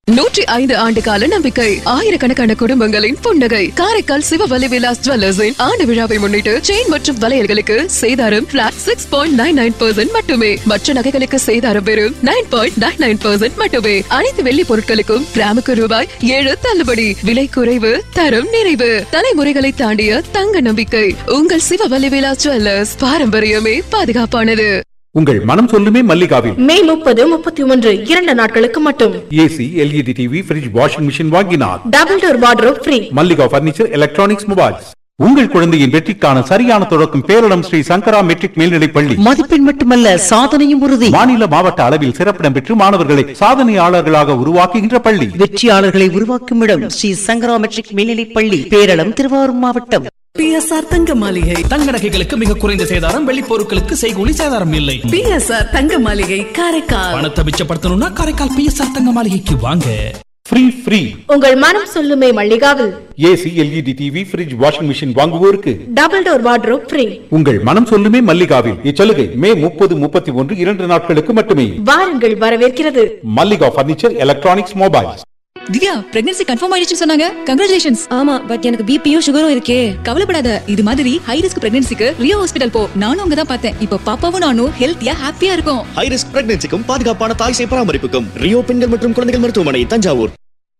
நூற்றி ஐந்து ஆண்டு கால நம்பிக்கை ஆயிரக்கணக்கான குடும்பங்களின் புன்னகை காரைக்கால் சிவவலி விலாஸ் ஜுவல்லர்ஸின் ஆண்டு விழாவை முன்னிட்டு செயின் மற்றும் வளையல்களுக்கு சேதாரம் flat six point nine nine percent மட்டுமே மற்ற நகைகளுக்கு சேதாரம் வெறும் nine point nine nine percent மட்டுமே அனைத்து வெள்ளி பொருட்களுக்கும் கிராமுக்கு ரூபாய் ஏழு தள்ளுபடி விலை குறைவு தரம் நிறைவு தலைமுறைகளை தாண்டிய தங்க நம்பிக்கை உங்கள் சிவவலி விலாஸ் ஜுவல்லர்ஸ் பாரம்பரியமே பாதுகாப்பானது உங்கள் மனம் சொல்லுமே மல்லிகாவில் மே முப்பது முப்பத்தி ஒன்று இரண்டு நாட்களுக்கு மட்டும் AC LED TV fridge washing machine வாங்கினார் double door wardrobe free Mallika furniture electronics mobiles உங்கள் குழந்தையின் வெற்றிக்கான சரியான தொடக்கம் பேரிடம் ஸ்ரீ சங்கரா மெட்ரிக் மேல்நிலைப் பள்ளி மதிப்பெண் மட்டுமல்ல சாதனையும் உறுதி மாநில மாவட்ட அளவில் சிறப்பிடம் பெற்று மாணவர்களை சாதனையாளர்களாக உருவாக்குகின்ற பள்ளி வெற்றியாளர்களை உருவாக்கும் இடம் ஸ்ரீ சங்கரா மெட்ரிக் மேல்நிலைப் பள்ளி பேரளம் திருவாரூர் மாவட்டம் பிஎஸ்ஆர் தங்க மாளிகை தங்க நகைகளுக்கு மிக குறைந்த சேதாரம் வெள்ளி பொருட்களுக்கு செய்கூலி சேதாரம் இல்லை பிஎஸ்ஆர் தங்க மாளிகை காரைக்கால் பணத்தை மிச்சப்படுத்தணும்னா காரைக்கால் பிஎஸ்ஆர் தங்க மாளிகைக்கு வாங்க ஃப்ரீ ஃப்ரீ உங்கள் மனம் சொல்லுமே மல்லிகாவில் AC LED TV fridge washing machine வாங்குவோருக்கு டபுள் டோர் வார்ட்ரோப் ஃப்ரீ உங்கள் மனம் சொல்லுமே மல்லிகாவில் இச்சலுகை மே முப்பது முப்பத்தி ஒன்று இரண்டு நாட்களுக்கு மட்டுமே வாருங்கள் வரவேற்கிறது Mallika furniture electronics mobiles Divya pregnancy confirm ஆயிடுச்சு சொன்னாங்க கங்க்ராச்சுலேஷன்ஸ் ஆமா பட் எனக்கு பிபியும் சுகரும் இருக்கே கவலைப்படாத இது மாதிரி ஹை ரிஸ்க் பிரெக்னன்சிக்கு ரியோ ஹாஸ்பிடல் போ நானும் அங்க தான் பார்த்தேன் இப்போ பாப்பாவும் நானும் ஹெல்த்தியா ஹாப்பியா இருக்கும் ஹை ரிஸ்க் பிரெக்னன்சிக்கும் பாதுகாப்பான தாய் சேய் பராமரிப்புக்கும் ரியோ பெண்கள் மற்றும் குழந்தைகள் மருத்துவமனை தஞ்சாவூர்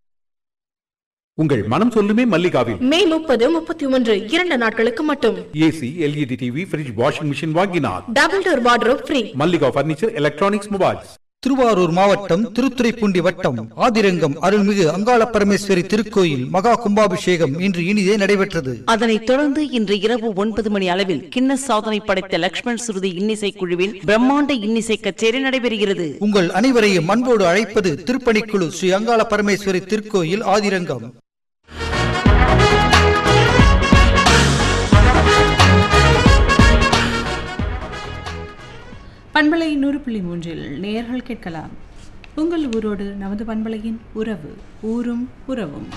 உங்கள் மனம் சொல்லுமே மல்லிகாவில் மே முப்பது முப்பத்தி ஒன்று இரண்டு நாட்களுக்கு மட்டும் AC LED TV fridge washing machine வாங்கினார் double door wardrobe free Mallika furniture electronics mobiles Tiruvarur மாவட்டம் திருத்துறைப்பூண்டி வட்டம் ஆதிரங்கம் அருள்மிகு அங்காள பரமேஸ்வரி திருக்கோயில் மகா கும்பாபிஷேகம் இன்று இனிதே நடைபெற்றது அதனைத் தொடர்ந்து இன்று இரவு ஒன்பது மணி அளவில் கின்ன சாதனை படைத்த லக்ஷ்மண் சுருதி இன்னிசை குழுவின் பிரம்மாண்ட இன்னிசை கச்சேரி நடைபெறுகிறது உங்கள் அனைவரையும் அன்போடு அழைப்பது திருப்பணிக்குழு ஸ்ரீ அங்காள பரமேஸ்வரி திருக்கோயில் ஆதிரங்கம் பண்பலை நூறு புள்ளி மூன்றில் நேயர்கள் கேட்கலாம் உங்கள் ஊரோடு நமது பண்பலையின் உறவு ஊரும் உறவும்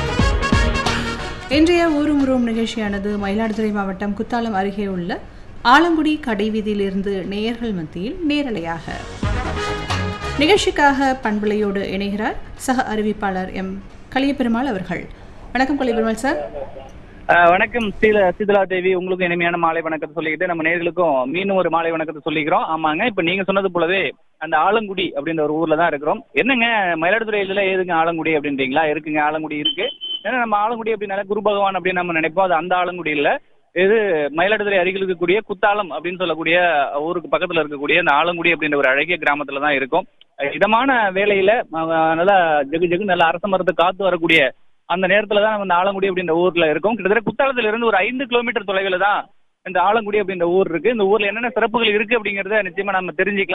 இன்றைய ஊரும் உறவும் நிகழ்ச்சியானது மயிலாடுதுறை மாவட்டம் குத்தாலம் அருகே உள்ள ஆலங்குடி கடைவீதியிலிருந்து நேயர்கள் மத்தியில் நேரலையாக நிகழ்ச்சிக்காக பண்பலையோடு இணைகிறார் சக அறிவிப்பாளர் எம் கலியபெருமாள் அவர்கள் வணக்கம் கலியபெருமாள் சார் ஆஹ் வணக்கம் ஸ்ரீல சீதலா தேவி உங்களுக்கு இனிமையான மாலை வணக்கத்தை சொல்லிக்கிட்டு நம்ம நேர்களுக்கும் மீண்டும் ஒரு மாலை வணக்கத்தை சொல்லிக்கிறோம் ஆமாங்க இப்ப நீங்க சொன்னது போலவே அந்த ஆலங்குடி அப்படின்ற ஒரு ஊர்ல தான் இருக்கிறோம் என்னங்க மயிலாடுதுறையில ஏதுங்க ஆலங்குடி அப்படின்றீங்களா இருக்குங்க ஆலங்குடி இருக்கு ஏன்னா நம்ம ஆலங்குடி அப்படின்னால குரு பகவான் அப்படின்னு நம்ம நினைப்போம் அது அந்த ஆலங்குடி இல்ல இது மயிலாடுதுறை அருகில் இருக்கக்கூடிய குத்தாலம் அப்படின்னு சொல்லக்கூடிய ஊருக்கு பக்கத்துல இருக்கக்கூடிய அந்த ஆலங்குடி அப்படின்ற ஒரு அழகிய கிராமத்துல தான் இருக்கும் இதமான வேலையில அஹ், நல்லா ஜெகு ஜெகு நல்ல அரச மரத்தை காத்து வரக்கூடிய அந்த நேரத்துல தான் நம்ம இந்த ஆலங்குடி அப்படின்ற ஊர்ல இருக்கோம் கிட்டத்தட்ட குத்தாலத்துல இருந்து ஒரு ஐந்து கிலோமீட்டர் தொலைவில் தான் இந்த ஆலங்குடி அப்படின்ற ஊர் இருக்கு இந்த ஊர்ல என்னென்ன சிறப்புகள் இருக்கு அப்படிங்கறத நிச்சயமா நம்ம தெரிஞ்சுக்கலாம்